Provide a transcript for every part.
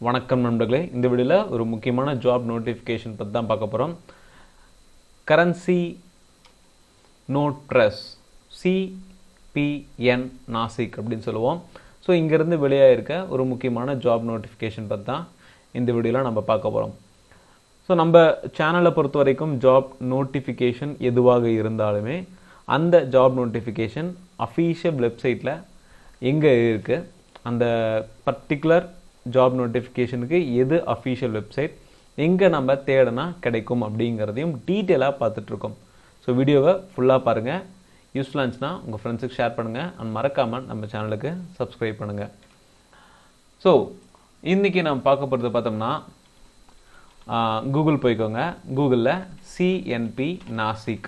வணக்கம் நண்பர்களே இந்த வீடியோவில் ஒரு முக்கியமான ஜாப் நோட்டிஃபிகேஷன் பற்றி தான் பார்க்க போகிறோம் currency note press CPN Nashik அப்படின்னு சொல்லுவோம் ஸோ இங்கேருந்து வெளியாகிருக்க ஒரு முக்கியமான ஜாப் நோட்டிஃபிகேஷன் பற்றி தான் இந்த வீடியோவில் நம்ம பார்க்க போகிறோம் ஸோ நம்ம சேனலை பொறுத்த வரைக்கும் ஜாப் நோட்டிஃபிகேஷன் எதுவாக இருந்தாலுமே அந்த ஜாப் நோட்டிஃபிகேஷன் அஃபீஷியல் வெப்சைட்டில் எங்கே இருக்குது அந்த பர்டிகுலர் ஜாப் நோட்டிஃபிகேஷனுக்கு எது அஃபீஷியல் வெப்சைட் எங்கே நம்ம தேடினா கிடைக்கும் அப்படிங்கிறதையும் டீட்டெயிலாக பார்த்துட்ருக்கோம் ஸோ வீடியோவை ஃபுல்லாக பாருங்கள் யூஸ்ஃபுல்லாக இருந்துச்சுன்னா உங்கள் ஃப்ரெண்ட்ஸுக்கு ஷேர் பண்ணுங்கள் அண்ட் மறக்காமல் நம்ம சேனலுக்கு சப்ஸ்கிரைப் பண்ணுங்கள் ஸோ இன்றைக்கி நம்ம பார்க்க போகிறது பார்த்தோம்னா கூகுள் போய்க்கோங்க கூகுளில் CNP Nashik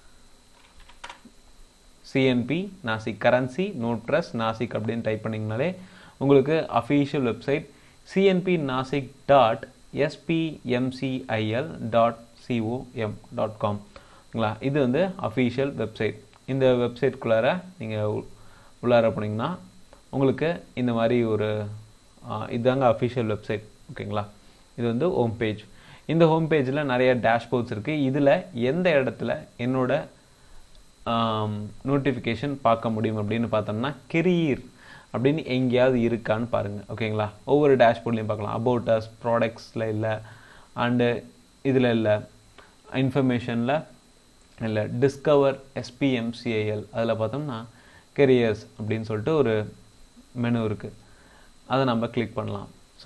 CNP Nashik currency note press Nashik அப்படின்னு டைப் பண்ணிங்கனாலே உங்களுக்கு official website CNP Nashik dot SPMCIL dot COM dot காம்ங்களா இது வந்து அஃபீஷியல் வெப்சைட் இந்த வெப்சைட்குள்ளார நீங்கள் உள்ளார போனீங்கன்னா உங்களுக்கு இந்த மாதிரி ஒரு இதுதாங்க அஃபிஷியல் வெப்சைட் ஓகேங்களா இது வந்து ஹோம் பேஜ் இந்த ஹோம் பேஜில் நிறைய டேஷ்போர்ட்ஸ் இருக்குது இதில் எந்த இடத்துல என்னோட நோட்டிஃபிகேஷன் பார்க்க முடியும் அப்படின்னு பார்த்தோம்னா கெரியர் அப்படின்னு எங்கேயாவது இருக்கான்னு பாருங்கள் ஓகேங்களா ஒவ்வொரு டேஷ்போர்ட்லேயும் பார்க்கலாம் அபவுட் அஸ் ப்ராடக்ட்ஸில் இல்லை அண்டு இதில் இல்லை இன்ஃபர்மேஷனில் இல்லை டிஸ்கவர் எஸ்பிஎம்சிஐஎல் அதில் பார்த்தோம்னா கெரியர்ஸ் அப்படின்னு சொல்லிட்டு ஒரு மெனு இருக்குது அதை நம்ம கிளிக் பண்ணலாம் ஸோ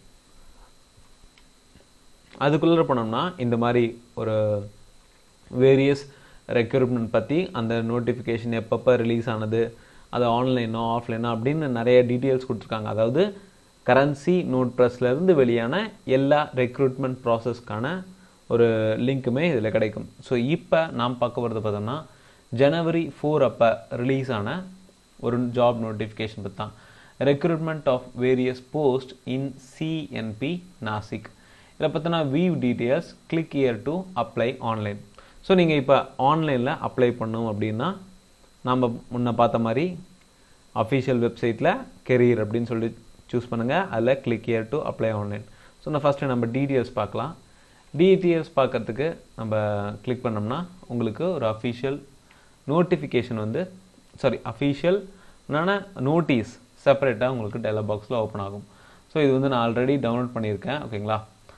அதுக்குள்ளே போனோம்னா இந்த மாதிரி ஒரு வேரியஸ் ரெக்ரூட்மெண்ட் பற்றி அந்த நோட்டிஃபிகேஷன் எப்பப்போ ரிலீஸ் ஆனது அது ஆன்லைனோ ஆஃப்லைனோ அப்படின்னு நிறைய டீட்டெயில்ஸ் கொடுத்துருக்காங்க அதாவது கரன்சி நோட் ப்ரெஸ்லேருந்து வெளியான எல்லா ரெக்ரூட்மெண்ட் ப்ராசஸ்க்கான ஒரு லிங்க்குமே இதில் கிடைக்கும் ஸோ இப்போ நாம் பார்க்க போகிறது பார்த்தோம்னா ஜனவரி ஃபோர் அப்போ ரிலீஸ் ஆன ஒரு ஜாப் நோட்டிஃபிகேஷன் பற்றி தான் recruitment of various post in CNP Nashik இதில் பார்த்தோன்னா view details click here to apply online so நீங்கள் இப்போ ஆன்லைனில் அப்ளை பண்ணோம் அப்படின்னா நம்ம முன்ன பார்த்த மாதிரி அஃபிஷியல் வெப்சைட்டில் கெரியர் அப்படின்னு சொல்லி சூஸ் பண்ணுங்கள் அதில் click here to apply online so நான் ஃபஸ்ட்டு நம்ம டீட்டெயில்ஸ் பார்க்கலாம் டீட்டெயில்ஸ் பார்க்கறதுக்கு நம்ம கிளிக் பண்ணோம்னா உங்களுக்கு ஒரு அஃபிஷியல் நோட்டிஃபிகேஷன் வந்து சாரி அஃபிஷியல் நோட்டீஸ் செப்பரேட்டாக உங்களுக்கு டெலா பாக்ஸில் ஓப்பன் ஆகும் ஸோ இது வந்து நான் ஆல்ரெடி டவுன்லோட் பண்ணியிருக்கேன் ஓகேங்களா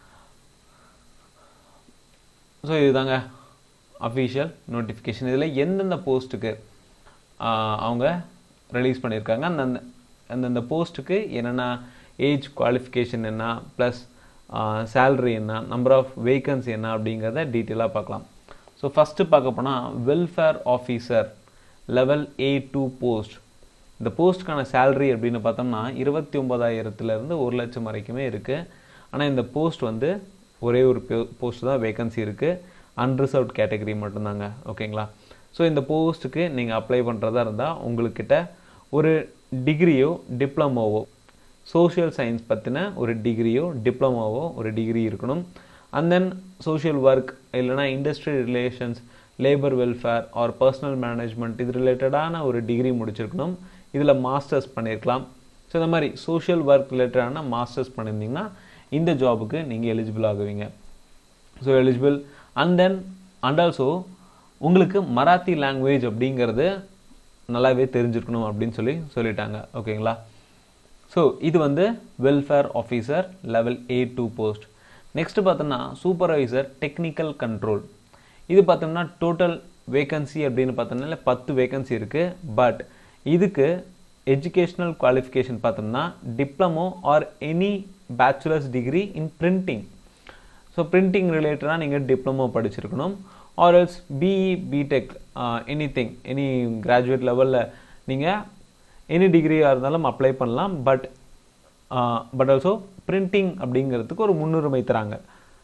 ஸோ இதுதாங்க அஃபிஷியல் நோட்டிஃபிகேஷன் இதில் எந்தெந்த போஸ்ட்டுக்கு அவங்க ரிலீஸ் பண்ணியிருக்காங்க அந்தந்த அந்தந்த போஸ்ட்டுக்கு என்னென்ன ஏஜ் குவாலிஃபிகேஷன் என்ன ப்ளஸ் சேல்ரி என்ன நம்பர் ஆஃப் வேக்கன்சி என்ன அப்படிங்கிறத டீட்டெயிலாக பார்க்கலாம் ஸோ ஃபஸ்ட்டு பார்க்க போனால் welfare officer level A two post இந்த போஸ்ட்டுக்கான சேல்ரி அப்படின்னு பார்த்தோம்னா இருபத்தி ஒம்பதாயிரத்துலேருந்து ஒரு லட்சம் வரைக்குமே இருக்குது ஆனால் இந்த போஸ்ட் வந்து ஒரே ஒரு போஸ்ட் தான் வேகன்சி இருக்குது அன்ரிசர்வ்ட் கேட்டகரி மட்டும்தாங்க ஓகேங்களா ஸோ இந்த போஸ்ட்டுக்கு நீங்கள் அப்ளை பண்ணுறதா இருந்தால் உங்கள்கிட்ட ஒரு டிகிரியோ டிப்ளமோவோ சோஷியல் சயின்ஸ் பற்றின ஒரு டிகிரியோ டிப்ளமோவோ ஒரு டிகிரி இருக்கணும் அண்ட் தென் சோஷியல் ஒர்க் இல்லைனா industry relations labour welfare or personnel management இது ரிலேட்டடான ஒரு டிகிரி முடிச்சிருக்கணும் இதில் மாஸ்டர்ஸ் பண்ணியிருக்கலாம் ஸோ இந்த மாதிரி சோஷியல் ஒர்க் ரிலேட்டடான மாஸ்டர்ஸ் பண்ணியிருந்தீங்கன்னா இந்த ஜாபுக்கு நீங்கள் எலிஜிபிள் ஆகுவீங்க so eligible and then and also உங்களுக்கு மராத்தி லாங்குவேஜ் அப்படிங்கிறது நல்லாவே தெரிஞ்சிருக்கணும் அப்படின்னு சொல்லி சொல்லிட்டாங்க ஓகேங்களா ஸோ இது வந்து welfare officer level A two post next பார்த்தோம்னா சூப்பர்வைசர் டெக்னிக்கல் கண்ட்ரோல் இது பார்த்தோம்னா டோட்டல் வேகன்சி அப்படின்னு பார்த்தோம்னா பத்து வேகன்சி இருக்குது பட் இதுக்கு எஜுகேஷ்னல் குவாலிஃபிகேஷன் பார்த்தோம்னா diploma or any bachelors degree in printing so printing ரிலேட்டடாக நீங்கள் டிப்ளமோ படிச்சிருக்கணும் or else BE BTech anything any graduate லெவலில் நீங்கள் எனி டிகிரியாக இருந்தாலும் அப்ளை பண்ணலாம் பட் பட் ஆல்சோ பிரிண்டிங் அப்படிங்கிறதுக்கு ஒரு முன்னுரிமை தராங்க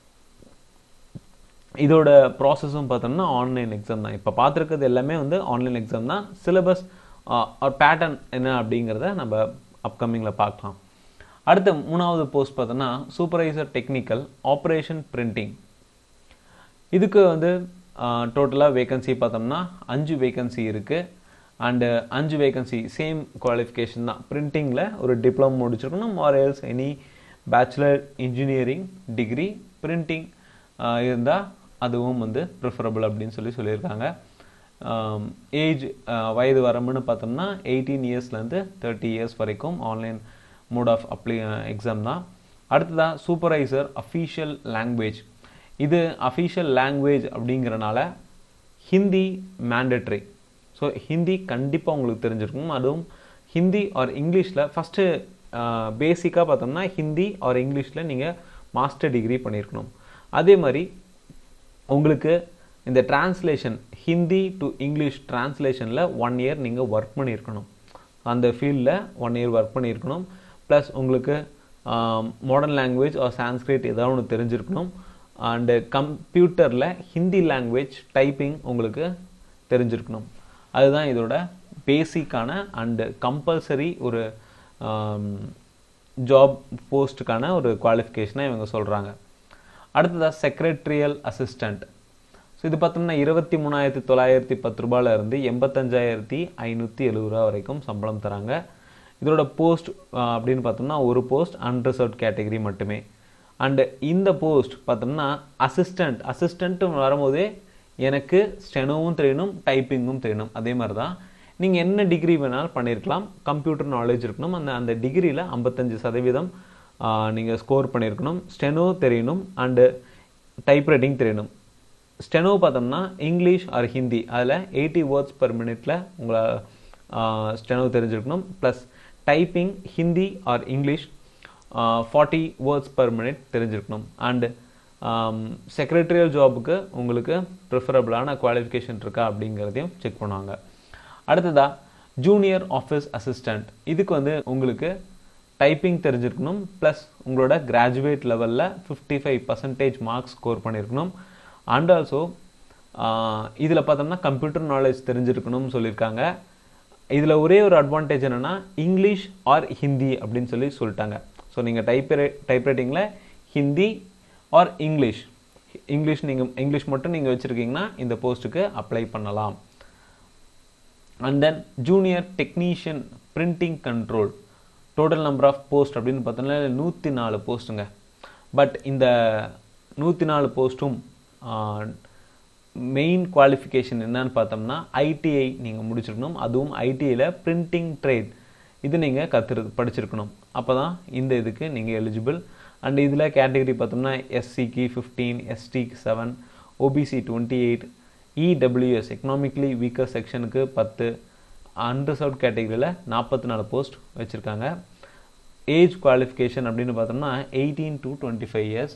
இதோட ப்ராசஸும் பார்த்தோம்னா ஆன்லைன் எக்ஸாம் தான் இப்போ பார்த்துருக்கிறது எல்லாமே வந்து ஆன்லைன் எக்ஸாம் தான் சிலபஸ் ஒரு பேட்டர்ன் என்ன அப்படிங்கிறத நம்ம அப்கமிங்கில் பார்க்கலாம் அடுத்த மூணாவது போஸ்ட் பார்த்தோன்னா சூப்பர்வைசர் டெக்னிக்கல் ஆப்ரேஷன் பிரிண்டிங் இதுக்கு வந்து டோட்டலாக வேகன்சி பார்த்தோம்னா அஞ்சு வேகன்சி இருக்குது அண்டு அஞ்சு வேகன்சி சேம் குவாலிஃபிகேஷன் தான் பிரிண்டிங்கில் ஒரு டிப்ளமோ முடிச்சிருக்கணும் or else any bachelor engineering degree printing இருந்தால் அதுவும் வந்து ப்ரிஃபரபிள் அப்படின்னு சொல்லி சொல்லியிருக்காங்க ஏஜ் வயது வரம்புன்னு பார்த்தோம்னா எயிட்டீன் இயர்ஸ்லேருந்து தேர்ட்டி இயர்ஸ் வரைக்கும் online mode of apply exam தான் அடுத்ததாக சூப்பர்வைசர் அஃபீஷியல் லாங்குவேஜ் இது அஃபீஷியல் லாங்குவேஜ் அப்படிங்கிறனால ஹிந்தி மேண்டட்ரி ஸோ ஹிந்தி கண்டிப்பாக உங்களுக்கு தெரிஞ்சிருக்கும் அதுவும் ஹிந்தி ஆர் இங்கிலீஷில் ஃபஸ்ட்டு பேசிக்காக பார்த்தோம்னா ஹிந்தி ஆர் இங்கிலீஷில் நீங்கள் மாஸ்டர் டிகிரி பண்ணியிருக்கணும் அதே மாதிரி உங்களுக்கு இந்த டிரான்ஸ்லேஷன் ஹிந்தி டு இங்கிலீஷ் டிரான்ஸ்லேஷனில் ஒன் இயர் நீங்கள் ஒர்க் பண்ணியிருக்கணும் அந்த ஃபீல்டில் ஒன் இயர் ஒர்க் பண்ணியிருக்கணும் ப்ளஸ் உங்களுக்கு மாடர்ன் லாங்குவேஜ் ஆர் சான்ஸ்கிரிட் ஏதாவது ஒன்று தெரிஞ்சிருக்கணும் அண்டு கம்ப்யூட்டரில் ஹிந்தி லாங்குவேஜ் டைப்பிங் உங்களுக்கு தெரிஞ்சிருக்கணும் அதுதான் இதோட பேசிக்கான அண்டு கம்பல்சரி ஒரு ஜாப் போஸ்ட்டுக்கான ஒரு குவாலிஃபிகேஷனாக இவங்க சொல்கிறாங்க அடுத்ததாக செக்ரட்டரியல் அசிஸ்டண்ட் ஸோ இது பார்த்தோம்னா இருபத்தி மூணாயிரத்தி தொள்ளாயிரத்தி பத்து ரூபாயில இருந்து எண்பத்தஞ்சாயிரத்தி ஐநூற்றி எழுபது ரூபா வரைக்கும் சம்பளம் தராங்க இதோட போஸ்ட் அப்படின்னு பார்த்தோம்னா ஒரு போஸ்ட் அன்ரிசர்வ் கேட்டகரி மட்டுமே அண்டு இந்த போஸ்ட் பார்த்தோம்னா அசிஸ்டண்ட் அசிஸ்டண்ட் வரும்போதே எனக்கு ஸ்டெனோவும் தெரியணும் டைப்பிங்கும் தெரியணும் அதே மாதிரி தான் நீங்கள் என்ன டிகிரி வேணாலும் பண்ணியிருக்கலாம் கம்ப்யூட்டர் நாலேஜ் இருக்கணும் அந்த அந்த டிகிரியில் ஐம்பத்தஞ்சு சதவீதம் நீங்கள் ஸ்கோர் பண்ணியிருக்கணும் ஸ்டெனோ தெரியணும் அண்டு டைப்ரைட்டிங் தெரியணும் ஸ்டெனோ பார்த்தோம்னா இங்கிலீஷ் ஆர் ஹிந்தி அதில் எயிட்டி வேர்ட்ஸ் பர் மினிட்ல உங்களை ஸ்டெனோ தெரிஞ்சிருக்கணும் plus typing Hindi or English forty words per minute தெரிஞ்சிருக்கணும் அண்டு செக்ரட்டரியல் ஜாபுக்கு உங்களுக்கு ப்ரிஃபரபிளான குவாலிஃபிகேஷன் இருக்கா அப்படிங்கிறதையும் செக் பண்ணுவாங்க அடுத்ததாக ஜூனியர் ஆஃபீஸ் அசிஸ்டண்ட் இதுக்கு வந்து உங்களுக்கு டைப்பிங் தெரிஞ்சிருக்கணும் ப்ளஸ் உங்களோட கிராஜுவேட் லெவலில் fifty five percentage marks score பண்ணியிருக்கணும் அண்ட் ஆல்சோ இதில் பார்த்தோம்னா கம்ப்யூட்டர் நாலேஜ் தெரிஞ்சிருக்கணும்னு சொல்லியிருக்காங்க இதில் ஒரே ஒரு அட்வான்டேஜ் என்னென்னா இங்கிலீஷ் ஆர் ஹிந்தி அப்படின்னு சொல்லி சொல்லிட்டாங்க ஸோ நீங்கள் டைப் டைப்ரைட்டிங்கில் ஹிந்தி ஆர் இங்கிலீஷ் இங்கிலீஷ் நீங்கள் இங்கிலீஷ் மட்டும் நீங்கள் வச்சுருக்கீங்கன்னா இந்த போஸ்ட்டுக்கு அப்ளை பண்ணலாம் and then junior technician printing control total number of post அப்படின்னு பார்த்தோம்னா நூற்றி நாலு போஸ்ட்டுங்க பட் இந்த நூற்றி நாலு போஸ்ட்டும் மெயின் குவாலிஃபிகேஷன் என்னன்னு பார்த்தோம்னா ஐடிஐ நீங்கள் முடிச்சிருக்கணும் அதுவும் ஐடிஐயில் பிரிண்டிங் ட்ரேட் இது நீங்கள் கற்று படிச்சிருக்கணும் அப்போ தான் இந்த இதுக்கு நீங்கள் எலிஜிபிள் அண்ட் இதில் கேட்டகரி பார்த்தோம்னா எஸ்சிக்கு ஃபிஃப்டீன் எஸ்டிக்கு seven OBC twenty eight EWS economically weaker செக்ஷனுக்கு பத்து அன்ரிசர்வ் கேட்டகரியில் நாற்பத்தி நாலு போஸ்ட் வச்சுருக்காங்க ஏஜ் குவாலிஃபிகேஷன் அப்படின்னு பார்த்தோம்னா eighteen to twenty five years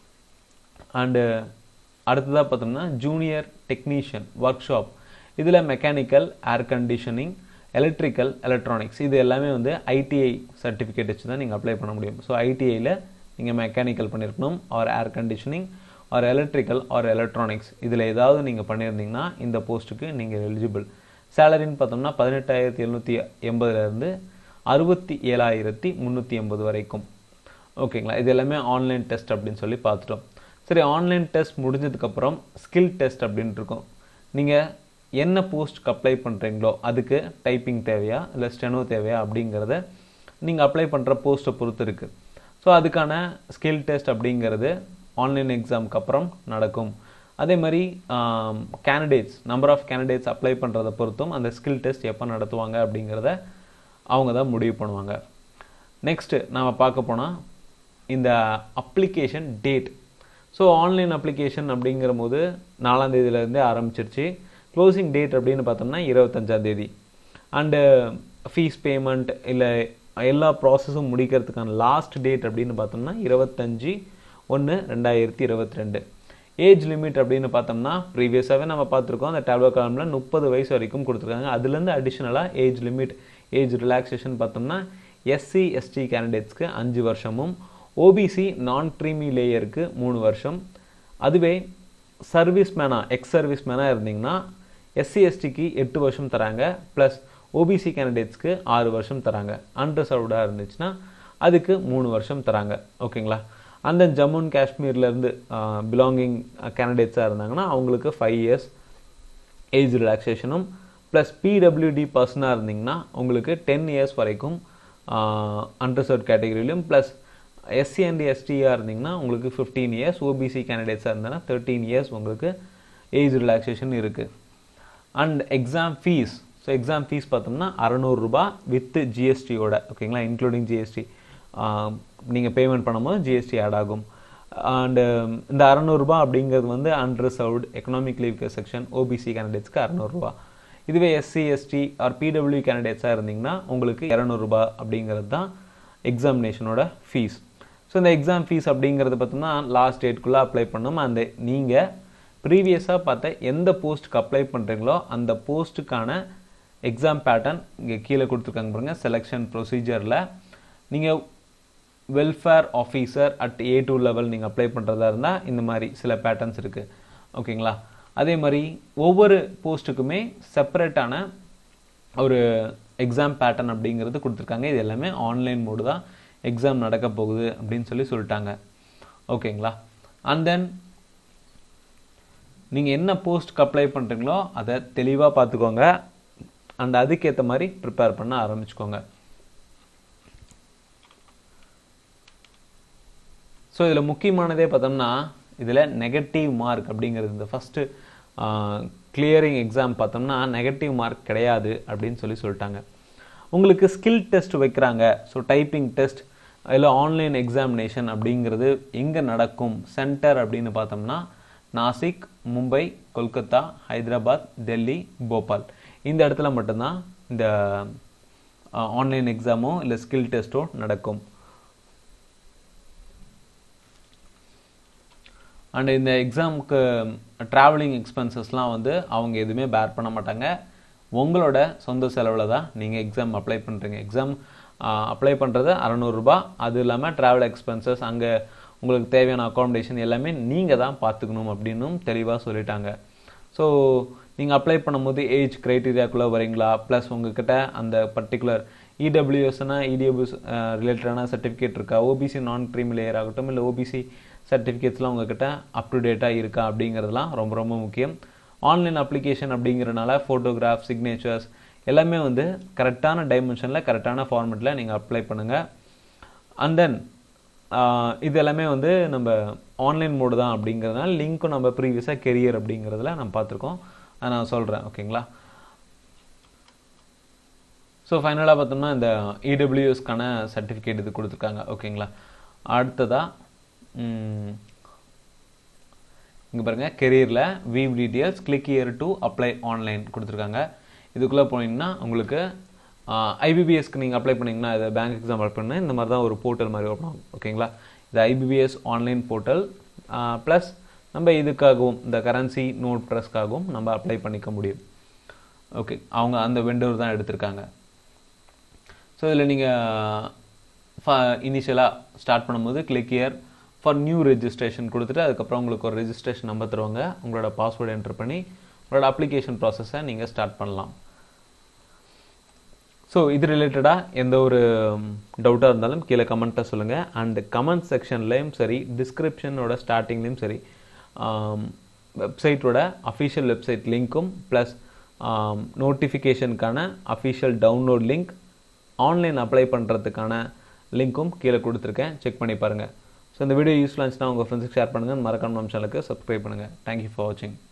and அடுத்ததாக பார்த்தோம்னா ஜூனியர் டெக்னீஷியன் ஒர்க் ஷாப் இதில் mechanical air conditioning electrical electronics இது எல்லாமே வந்து ஐடிஐ சர்டிஃபிகேட் வச்சு தான் நீங்கள் அப்ளை பண்ண முடியும் ஸோ ஐடிஐயில் நீங்கள் மெக்கானிக்கல் பண்ணியிருக்கணும் or air conditioning or electrical or electronics இதில் ஏதாவது நீங்கள் பண்ணியிருந்தீங்கன்னா இந்த போஸ்ட்டுக்கு நீங்கள் எலிஜிபிள் சேலரின்னு பார்த்தோம்னா பதினெட்டாயிரத்தி எழுநூற்றி எண்பதுலேருந்து அறுபத்தி ஏழாயிரத்தி முந்நூற்றி எண்பது வரைக்கும் ஓகேங்களா இது எல்லாமே ஆன்லைன் டெஸ்ட் அப்படின்னு சொல்லி பார்த்துட்டோம் சரி ஆன்லைன் டெஸ்ட் முடிஞ்சதுக்கப்புறம் ஸ்கில் டெஸ்ட் அப்படின்ட்டு இருக்கும் நீங்கள் என்ன போஸ்ட்க்கு அப்ளை பண்ணுறீங்களோ அதுக்கு டைப்பிங் தேவையா இல்லை ஸ்டெனோ தேவையா அப்படிங்கிறத நீங்கள் அப்ளை பண்ணுற போஸ்ட்டை பொறுத்து இருக்குது ஸோ அதுக்கான ஸ்கில் டெஸ்ட் அப்படிங்கிறது ஆன்லைன் எக்ஸாமுக்கு அப்புறம் நடக்கும் அதே மாதிரி candidates number of candidates apply பண்ணுறத பொறுத்தும் அந்த ஸ்கில் டெஸ்ட் எப்போ நடத்துவாங்க அப்படிங்கிறத அவங்க தான் முடிவு பண்ணுவாங்க நெக்ஸ்ட்டு நாம் பார்க்க போனால் இந்த application date so online application அப்படிங்கிற போது நாலாம் தேதியிலேருந்தே ஆரம்பிச்சிருச்சு க்ளோசிங் டேட் அப்படின்னு பார்த்தோம்னா இருபத்தஞ்சாம் தேதி அண்டு ஃபீஸ் பேமெண்ட் இல்லை எல்லா ப்ராசஸும் முடிக்கிறதுக்கான லாஸ்ட் டேட் அப்படின்னு பார்த்தோம்னா இருபத்தஞ்சி ஒன்று ரெண்டாயிரத்தி இருபத்தி ரெண்டு ஏஜ் லிமிட் அப்படின்னு பார்த்தோம்னா ப்ரீவியஸாகவே நம்ம பார்த்துருக்கோம் அந்த டேப்லோ காலமில் முப்பது வயசு வரைக்கும் கொடுத்துருக்காங்க அதுலேருந்து அடிஷ்னலாக ஏஜ் லிமிட் ஏஜ் ரிலாக்ஸேஷன் பார்த்தோம்னா எஸ்சி எஸ்டி கேண்டிடேட்ஸ்க்கு அஞ்சு வருஷமும் ஓபிசி நான் க்ரீமி லேயருக்கு மூணு வருஷம் அதுவே சர்வீஸ் மேனாக எக்ஸ் சர்வீஸ் மேனாக இருந்தீங்கன்னா எஸ்சி எஸ்டிக்கு எட்டு வருஷம் தராங்க ப்ளஸ் ஓபிசி கேண்டிடேட்ஸ்க்கு ஆறு வருஷம் தராங்க அன்ரிசர்வ்டாக இருந்துச்சுன்னா அதுக்கு மூணு வருஷம் தராங்க ஓகேங்களா அந்த ஜம்மு அண்ட் காஷ்மீர்லேருந்து பிலாங்கிங் கேண்டிடேட்ஸாக இருந்தாங்கன்னா அவங்களுக்கு ஃபைவ் இயர்ஸ் ஏஜ் ரிலாக்ஸேஷனும் ப்ளஸ் பிடபிள்யூடி பர்சனாக இருந்தீங்கன்னா உங்களுக்கு டென் இயர்ஸ் வரைக்கும் அன்ரிசர்வ் கேட்டகரியிலும் ப்ளஸ் எஸ்சி அண்ட் எஸ்டியாக இருந்தீங்கன்னா உங்களுக்கு ஃபிஃப்டீன் இயர்ஸ் ஓபிசி கேண்டிடேட்ஸாக இருந்தாங்கன்னா தேர்ட்டீன் இயர்ஸ் உங்களுக்கு ஏஜ் ரிலாக்ஸேஷன் இருக்குது and exam fees so exam fees பார்த்தோம்னா அறநூறுரூபா வித் ஜிஎஸ்டியோட ஓகேங்களா இன்க்ளூடிங் ஜிஎஸ்டி நீங்கள் பேமெண்ட் பண்ணும்போது ஜிஎஸ்டி ஆட் ஆகும் அண்டு இந்த அறநூறுபா அப்படிங்கிறது வந்து அன்ரிசர்வ்டு எக்கனாமிக் லீவ் செக்ஷன் ஓபிசி கேண்டிடேட்ஸ்க்கு அறநூறுபா இதுவே எஸ்சி எஸ்டி ஆர் பிடபிள்யூ கேண்டிடேட்ஸாக இருந்தீங்கன்னா உங்களுக்கு இரநூறுபா அப்படிங்கிறது தான் எக்ஸாமினேஷனோட ஃபீஸ் ஸோ இந்த எக்ஸாம் ஃபீஸ் அப்படிங்கிறது பார்த்தோம்னா லாஸ்ட் டேட்குள்ளே அப்ளை பண்ணணும் அந்த நீங்கள் ப்ரீவியஸாக பார்த்த எந்த போஸ்ட்டுக்கு அப்ளை பண்ணுறீங்களோ அந்த போஸ்ட்டுக்கான எக்ஸாம் பேட்டர்ன் இங்கே கீழே கொடுத்துருக்காங்க பாருங்கள் செலெக்ஷன் ப்ரொசீஜரில் நீங்கள் welfare officer at A two level நீங்கள் அப்ளை பண்ணுறதா இருந்தால் இந்த மாதிரி சில பேட்டர்ன்ஸ் இருக்குது ஓகேங்களா அதே மாதிரி ஒவ்வொரு போஸ்ட்டுக்குமே செப்பரேட்டான ஒரு எக்ஸாம் பேட்டர்ன் அப்படிங்கிறது கொடுத்துருக்காங்க இது எல்லாமே ஆன்லைன் மோடு தான் எக்ஸாம் நடக்க போகுது அப்படின்னு சொல்லி சொல்லிட்டாங்க ஓகேங்களா அண்ட் தென் நீங்கள் என்ன போஸ்ட்டுக்கு அப்ளை பண்ணுறீங்களோ அதை தெளிவாக பார்த்துக்கோங்க அண்ட் அதுக்கேற்ற மாதிரி ப்ரிப்பேர் பண்ண ஆரம்பிச்சுக்கோங்க ஸோ இதில் முக்கியமானதே பார்த்தோம்னா இதில் நெகட்டிவ் மார்க் அப்படிங்கிறது இந்த ஃபஸ்ட்டு கிளியரிங் எக்ஸாம் பார்த்தோம்னா நெகட்டிவ் மார்க் கிடையாது அப்படின்னு சொல்லி சொல்லிட்டாங்க உங்களுக்கு ஸ்கில் டெஸ்ட் வைக்கிறாங்க ஸோ டைப்பிங் டெஸ்ட் இல்லை ஆன்லைன் எக்ஸாமினேஷன் அப்படிங்கிறது எங்கே நடக்கும் சென்டர் அப்படின்னு பார்த்தோம்னா நாசிக் மும்பை கொல்கத்தா ஹைதராபாத் டெல்லி போபால் இந்த இடத்துல மட்டும்தான் இந்த ஆன்லைன் எக்ஸாமோ இல்லை ஸ்கில் டெஸ்ட்டோ நடக்கும் அண்ட் இந்த எக்ஸாமுக்கு ட்ராவலிங் எக்ஸ்பென்சஸ்லாம் வந்து அவங்க எதுவுமே பேர் பண்ண மாட்டாங்க உங்களோட சொந்த செலவில் தான் நீங்கள் எக்ஸாம் அப்ளை பண்ணுறீங்க எக்ஸாம் அப்ளை பண்ணுறது அறநூறுபா அது இல்லாமல் ட்ராவல் எக்ஸ்பென்சஸ் அங்கே உங்களுக்கு தேவையான அக்காமடேஷன் எல்லாமே நீங்கள் தான் பார்த்துக்கணும் அப்படின்னும் தெளிவாக சொல்லிட்டாங்க ஸோ நீங்கள் அப்ளை பண்ணும்போது ஏஜ் க்ரைட்டீரியாக்குள்ளே வரீங்களா ப்ளஸ் உங்ககிட்ட அந்த பர்டிகுலர் இடபிள்யூஎஸ்னா இடபிள்யூஎஸ் ரிலேட்டடான சர்டிஃபிகேட் இருக்கா ஓபிசி நான் க்ரீமி லேயர் ஆகட்டும் இல்லை ஓபிசி சர்டிஃபிகேட்ஸ்லாம் உங்ககிட்ட அப் டு டேட்டாக இருக்கா அப்படிங்கிறதுலாம் ரொம்ப ரொம்ப முக்கியம் ஆன்லைன் அப்ளிகேஷன் அப்படிங்கிறனால ஃபோட்டோகிராஃப் சிக்னேச்சர்ஸ் எல்லாமே வந்து கரெக்டான டைமென்ஷனில் கரெக்டான ஃபார்மெட்டில் நீங்கள் அப்ளை பண்ணுங்கள் அண்ட் தென் இது எல்லாமே வந்து நம்ம ஆன்லைன் மோடு தான் அப்படிங்கிறதுனால லிங்க்கும் நம்ம ப்ரீவியஸாக கெரியர் அப்படிங்கிறதுல நம்ம பார்த்துருக்கோம் அதை நான் சொல்கிறேன் ஓகேங்களா ஸோ ஃபைனலாக பார்த்தோம்னா இந்த இடபிள்யூஎஸ்க்கான சர்டிஃபிகேட் இது கொடுத்துருக்காங்க ஓகேங்களா அடுத்ததாக இங்கே பாருங்கள் கெரியரில் view details click here to apply online கொடுத்துருக்காங்க இதுக்குள்ளே போனீங்கன்னா உங்களுக்கு ஐபிபிஎஸ்க்கு நீங்கள் அப்ளை பண்ணிங்கன்னா இது பேங்க் எக்ஸாம் அப்ளை பண்ண இந்த மாதிரி தான் ஒரு போர்ட்டல் மாதிரி ஓப்பன் ஆகும் ஓகேங்களா இது ஐபிபிஎஸ் ஆன்லைன் போர்ட்டல் ப்ளஸ் நம்ம இதுக்காகவும் இந்த கரன்சி நோட் ப்ரெஸ்க்காகவும் நம்ம அப்ளை பண்ணிக்க முடியும் ஓகே அவங்க அந்த வெண்டர் தான் எடுத்திருக்காங்க ஸோ இதில் நீங்கள் ஃப இனிஷியலாக ஸ்டார்ட் பண்ணும்போது click here for new registration கொடுத்துட்டு அதுக்கப்புறம் உங்களுக்கு ஒரு ரெஜிஸ்ட்ரேஷன் நம்பர் தருவாங்க உங்களோட பாஸ்வேர்டு என்ட்ரு பண்ணி உங்களோட அப்ளிகேஷன் ப்ராசஸை நீங்கள் ஸ்டார்ட் பண்ணலாம் ஸோ இது ரிலேட்டடாக எந்த ஒரு டவுட்டாக இருந்தாலும் கீழே கமெண்ட்டை சொல்லுங்கள் அண்ட் கமெண்ட் செக்ஷன்லேயும் சரி டிஸ்கிரிப்ஷனோட ஸ்டார்டிங்லேயும் சரி வெப்சைட்டோட அஃபிஷியல் வெப்சைட் லிங்க்கும் ப்ளஸ் நோட்டிஃபிகேஷனுக்கான official download link online apply பண்ணுறதுக்கான லிங்க்கும் கீழே கொடுத்துருக்கேன் செக் பண்ணி பாருங்கள் ஸோ இந்த வீடியோ யூஸ்ஃபுல்லாக இருந்துச்சுன்னா உங்கள் ஃப்ரெண்ட்ஸுக்கு ஷேர் பண்ணுங்கள் மறக்காம நம்ம சேனலுக்கு சப்ஸ்கிரைப் பண்ணுங்கள் தேங்க்யூ ஃபார் வாட்சிங்